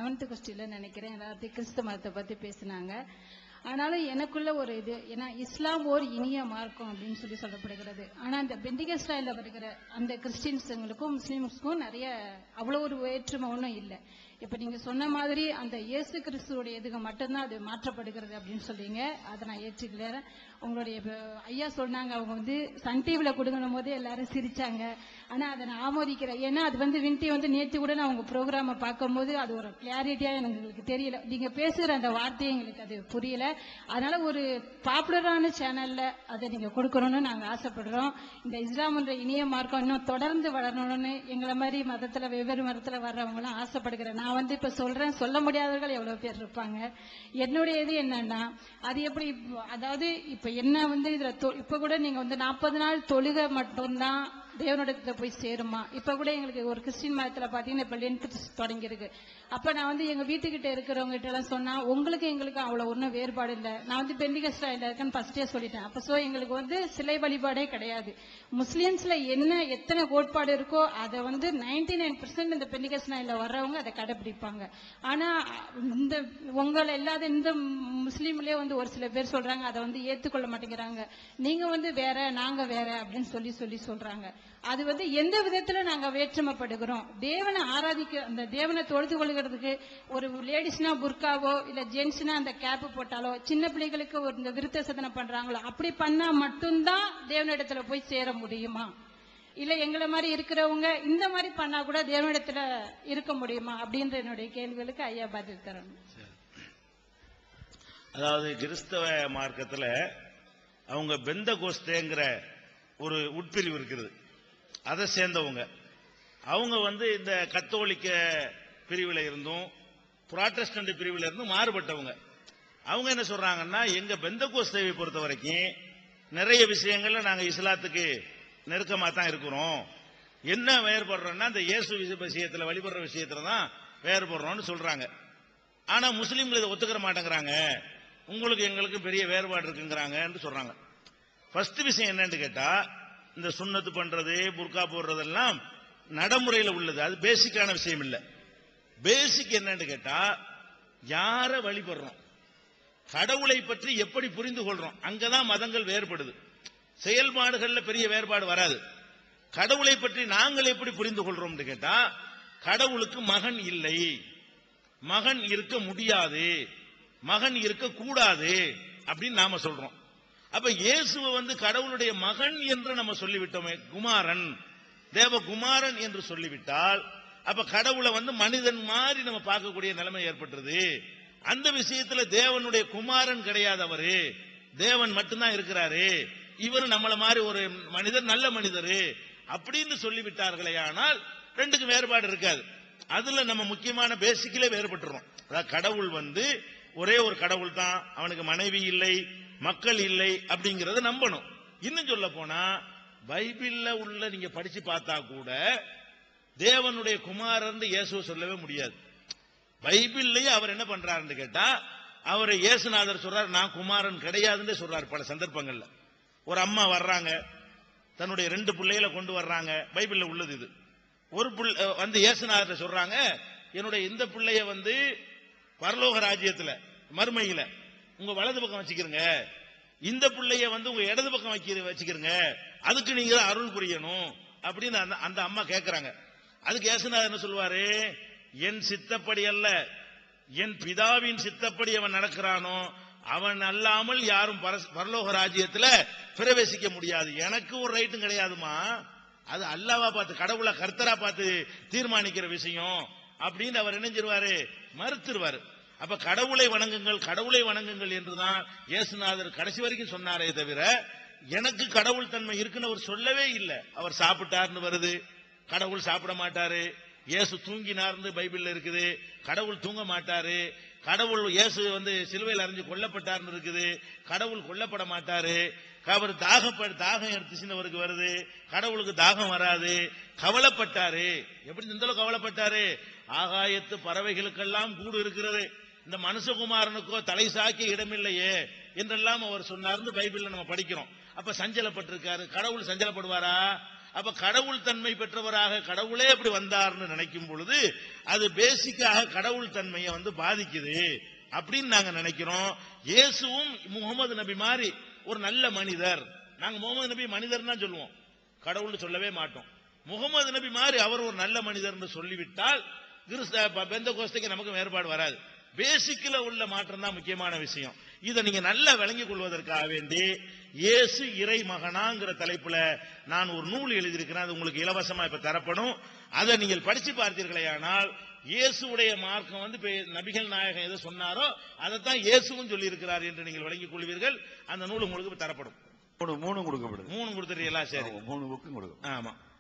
eleventh கொஸ்டின்ல நினைக்கிறேன் எல்லாத்தையும் கிறிஸ்து மதத்தை பத்தி பேசினாங்க ஆனாலும் எனக்குள்ள ஒரு இது ஏன்னா இஸ்லாம் ஓர் இனிய மார்க்கம் அப்படின்னு சொல்லி சொல்லப்படுகிறது ஆனா இந்த பெண்டிகஸ்டாயில வருகிற அந்த கிறிஸ்டின்ஸுங்களுக்கும் முஸ்லீம்ஸுக்கும் நிறைய அவ்வளோ ஒரு வேற்றுமை ஒன்றும் இல்லை இப்ப நீங்க சொன்ன மாதிரி அந்த இயேசு கிறிஸ்துவோடைய இதுக்கு மட்டும்தான் அது மாற்றப்படுகிறது அப்படின்னு சொல்றீங்க அதை நான் ஏற்றுக்கல உங்களுடைய இப்ப ஐயா சொன்னாங்க அவங்க வந்து சன் டிவில கொடுக்கணும் போது எல்லாரும் சிரிச்சாங்க ஆனா அதை நான் ஆமோதிக்கிறேன் ஏன்னா அது வந்து வின்டி வந்து நேற்று கூட நான் உங்க ப்ரோக்ராமை பார்க்கும்போது அது ஒரு கிளாரிட்டியா எங்களுக்கு தெரியல நீங்க பேசுற அந்த வார்த்தையை எங்களுக்கு அது புரியல அதனால ஒரு பாப்புலரான சேனல்ல அதை நீங்க கொடுக்கணும்னு நாங்க ஆசைப்படுறோம் இந்த இஸ்லாம் என்ற இனிய மார்க்கம் இன்னும் தொடர்ந்து வளரணும்னு எங்களை மாதிரி மதத்துல வெவ்வேறு மதத்துல வர்றவங்க எல்லாம் ஆசைப்படுகிறேன் நான் வந்து இப்ப சொல்றேன் சொல்ல முடியாதவர்கள் எவ்வளவு பேர் இருப்பாங்க என்னுடைய இது என்னன்னா அது எப்படி இப்ப- அதாவது இப்ப என்ன வந்து இதுல தொ- இப்ப கூட நீங்க வந்து நாற்பது நாள் தொழுகை மட்டும்தான் தேவனிடத்துல போய் சேருமா இப்ப கூட எங்களுக்கு ஒரு கிறிஸ்டின் மதத்துல பாத்தீங்கன்னா இப்ப லென்த் தொடங்கி இருக்கு அப்ப நான் வந்து எங்க வீட்டுக்கிட்ட இருக்கிறவங்க கிட்ட எல்லாம் சொன்னா உங்களுக்கு எங்களுக்கு அவ்வளவு ஒன்றும் வேறுபாடு இல்லை நான் வந்து பெண்டிகஸ்டா இருக்கேன்னு ஃபர்ஸ்டே சொல்லிட்டேன் அப்ப சோ எங்களுக்கு வந்து சிலை வழிபாடே கிடையாது முஸ்லிம்ஸ்ல என்ன எத்தனை கோட்பாடு இருக்கோ அதை வந்து நைன்டி நைன் பர்சன்ட் இந்த பெண்டிகஸ்டாயில வர்றவங்க அதை கடைபிடிப்பாங்க ஆனா இந்த உங்களை இல்லாத இந்த முஸ்லீம்லயே வந்து ஒரு சில பேர் சொல்றாங்க அதை வந்து ஏத்துக்கொள்ள மாட்டேங்கிறாங்க நீங்க வந்து வேற நாங்க வேற அப்படின்னு சொல்லி சொல்லி சொல்றாங்க அது வந்து எந்த விதத்துல நாங்க வேற்றுமைப்படுகிறோம் தேவனை ஆராதிக்க அந்த தேவனை தொழுது கொள்கிறதுக்கு ஒரு லேடிஸ்னா புர்காவோ இல்ல ஜென்ஸ்னா அந்த கேப் போட்டாலோ சின்ன பிள்ளைகளுக்கு ஒரு இந்த விருத்த சதனை பண்றாங்களோ அப்படி பண்ணா மட்டும்தான் தேவனிடத்துல போய் சேர முடியுமா இல்ல எங்களை மாதிரி இருக்கிறவங்க இந்த மாதிரி பண்ணா கூட தேவனிடத்துல இருக்க முடியுமா அப்படின்ற என்னுடைய கேள்விகளுக்கு ஐயா பதில் தரணும் அதாவது கிறிஸ்தவ மார்க்கத்துல அவங்க பெந்த கோஸ்தேங்கிற ஒரு உட்பிரிவு இருக்கிறது அதை சேர்ந்தவங்க அவங்க வந்து இந்த கத்தோலிக்க பிரிவில் இருந்தும் புராட்டஸ்டன்ட் பிரிவில் இருந்தும் மாறுபட்டவங்க அவங்க என்ன சொல்றாங்கன்னா எங்க பெந்த கோஸ்தேவை பொறுத்த வரைக்கும் நிறைய விஷயங்கள்ல நாங்க இஸ்லாத்துக்கு நெருக்கமா தான் இருக்கிறோம் என்ன வேறுபடுறோம்னா இந்த இயேசு விஷ- விஷயத்துல வழிபடுற விஷயத்துல தான் வேறுபடுறோம்னு சொல்றாங்க ஆனா முஸ்லீம்கள் இதை ஒத்துக்கிற மாட்டேங்கிறாங்க உங்களுக்கு எங்களுக்கு பெரிய வேறுபாடு இருக்குங்கிறாங்கன்னு சொல்றாங்க ஃபர்ஸ்ட் விஷயம் என்னன்னு கேட்டா இந்த சுண்ணத்து பண்றது புர்கா போடுறதெல்லாம் நடைமுறையில் உள்ளது அது பேசிக்கான விஷயம் இல்ல பேசிக் என்னன்னு கேட்டா யார வழிபடுறோம் கடவுளை பற்றி எப்படி புரிந்து கொள்றோம் அங்கதான் மதங்கள் வேறுபடுது செயல்பாடுகள்ல பெரிய வேறுபாடு வராது கடவுளை பற்றி நாங்கள் எப்படி புரிந்து கொள்றோம்னு கேட்டா கடவுளுக்கு மகன் இல்லை மகன் இருக்க முடியாது மகன் இருக்க கூடாது அப்படின்னு நாம சொல்றோம் அப்ப இயேசுவை வந்து கடவுளுடைய மகன் என்று நம்ம சொல்லிவிட்டோமே குமாரன் தேவகுமாரன் என்று சொல்லிவிட்டால் அப்ப கடவுளை வந்து மனிதன் மாதிரி நம்ம பார்க்கக்கூடிய நிலைமை ஏற்பட்டுருது அந்த விஷயத்துல தேவனுடைய குமாரன் கிடையாது அவரு தேவன் மட்டும்தான் இருக்கிறாரு இவர் நம்மள மாதிரி ஒரு மனிதர் நல்ல மனிதர் அப்படின்னு சொல்லிவிட்டார்களே ஆனால் ரெண்டுக்கும் வேறுபாடு இருக்காது அதுல நம்ம முக்கியமான பேசிக்கலே வேறுபட்டுறோம் அதாவது கடவுள் வந்து ஒரே ஒரு கடவுள் தான் அவனுக்கு மனைவி இல்லை மக்கள் இல்லை அப்படிங்கறத நம்பணும் இன்னும் சொல்ல போனா பைபிள்ல உள்ள நீங்க படிச்சு பார்த்தா கூட தேவனுடைய குமாரன் இயேசுவை சொல்லவே முடியாது பைபிள்லயே அவர் என்ன பண்றாருன்னு கேட்டா அவர் இயேசுநாதர் சொல்றார் நான் குமாரன் கிடையாதுன்னு சொல்றாரு பல சந்தர்ப்பங்கள்ல ஒரு அம்மா வர்றாங்க தன்னுடைய ரெண்டு பிள்ளைகளை கொண்டு வர்றாங்க பைபிள்ல உள்ளது இது ஒரு புள்ள வந்து இயேசுநாதர் சொல்றாங்க என்னுடைய இந்த பிள்ளைய வந்து பரலோக ராஜ்யத்துல மறுமையில உங்க வலது பக்கம் வச்சுக்கிறங்க இந்த பிள்ளைய வந்து உங்க இடது பக்கம் வைக்க வச்சுக்கிறங்க அதுக்கு நீங்க தான் அருள் புரியணும் அப்படின்னு அந்த அந்த அம்மா கேக்குறாங்க அதுக்கு இயேசுநாதர் என்ன சொல்லுவாரு என் சித்தப்படி அல்ல என் பிதாவின் சித்தப்படி அவன் நடக்கிறானோ அவன் அல்லாமல் யாரும் பரஸ்- பரலோக ராஜ்யத்துல பிரவேசிக்க முடியாது எனக்கு ஒரு ரைட்டும் கிடையாதுமா அது அல்லாவா பார்த்து கடவுளை கர்த்தரா பார்த்து தீர்மானிக்கிற விஷயம் அப்படின்னு அவர் இணைஞ்சிருவாரு மறுத்துருவாரு அப்ப கடவுளை வணங்குங்கள் கடவுளை வணங்குங்கள் என்றுதான் இயேசுநாதர் கடைசி வரைக்கும் சொன்னாரே தவிர எனக்கு கடவுள் தன்மை இருக்குன்னு அவர் சொல்லவே இல்லை அவர் சாப்பிட்டார்னு வருது கடவுள் சாப்பிட மாட்டாரு இயேசு தூங்கினார்னு பைபிள்ல இருக்குது கடவுள் தூங்க மாட்டாரு கடவுள் இயேசு வந்து சிலுவையில் அறிஞ்சு கொல்லப்பட்டார்னு இருக்குது கடவுள் கொல்லப்பட மாட்டாரு அவர் தாகப்ப தாகம் எடுத்துச்சுன்னு அவருக்கு வருது கடவுளுக்கு தாகம் வராது கவலைப்பட்டாரு எப்படி இந்த அளவுக்கு கவலைப்பட்டாரு ஆகாயத்து பறவைகளுக்கெல்லாம் கூடு இருக்கிறது இந்த மனுஷகுமாரனுக்கோ தலை சாக்கி இடமில்லையே என்றெல்லாம் அவர் சொன்னார்னு பைபிள்ல நம்ம படிக்கிறோம் அப்ப சஞ்சலப்பட்டிருக்காரு கடவுள் சஞ்சலப்படுவாரா அப்ப கடவுள் தன்மை பெற்றவராக கடவுளே அப்படி வந்தார்னு நினைக்கும் பொழுது அது பேசிக்காக கடவுள் தன்மையை வந்து பாதிக்குது அப்படின்னு நாங்க நினைக்கிறோம் இயேசுவும் முகமது நபி மாதிரி ஒரு நல்ல மனிதர் நாங்க முகமது நபி மனிதர் தான் சொல்லுவோம் கடவுள்னு சொல்லவே மாட்டோம் முகமது நபி மாதிரி அவர் ஒரு நல்ல மனிதர்னு சொல்லிவிட்டால் கிறிஸ்த ப- பெந்த கோஸ்தைக்கு நமக்கு வேறுபாடு வராது பேசிக்ல உள்ள மாற்றம் தான் முக்கியமான விஷயம் இதை நீங்க நல்லா விளங்கிக் கொள்வதற்காக வேண்டி இயேசு இறை மகனாங்கிற தலைப்புல நான் ஒரு நூல் எழுதியிருக்கிறேன் அது உங்களுக்கு இலவசமா இப்ப தரப்படும் அதை நீங்கள் படிச்சு பார்த்தீர்களேயானால் இயேசுடைய மார்க்கம் வந்து இப்ப நபிகள் நாயகம் எதை சொன்னாரோ அதைத்தான் இயேசுவும் சொல்லி இருக்கிறார் என்று நீங்கள் விளங்கிக் கொள்வீர்கள் அந்த நூல் உங்களுக்கு இப்ப தரப்படும் மூணு மூணு கொடுக்கப்படுது மூணு கொடுத்துறீங்களா சரி மூணு புக்கும் கொடுக்கும் ஆமா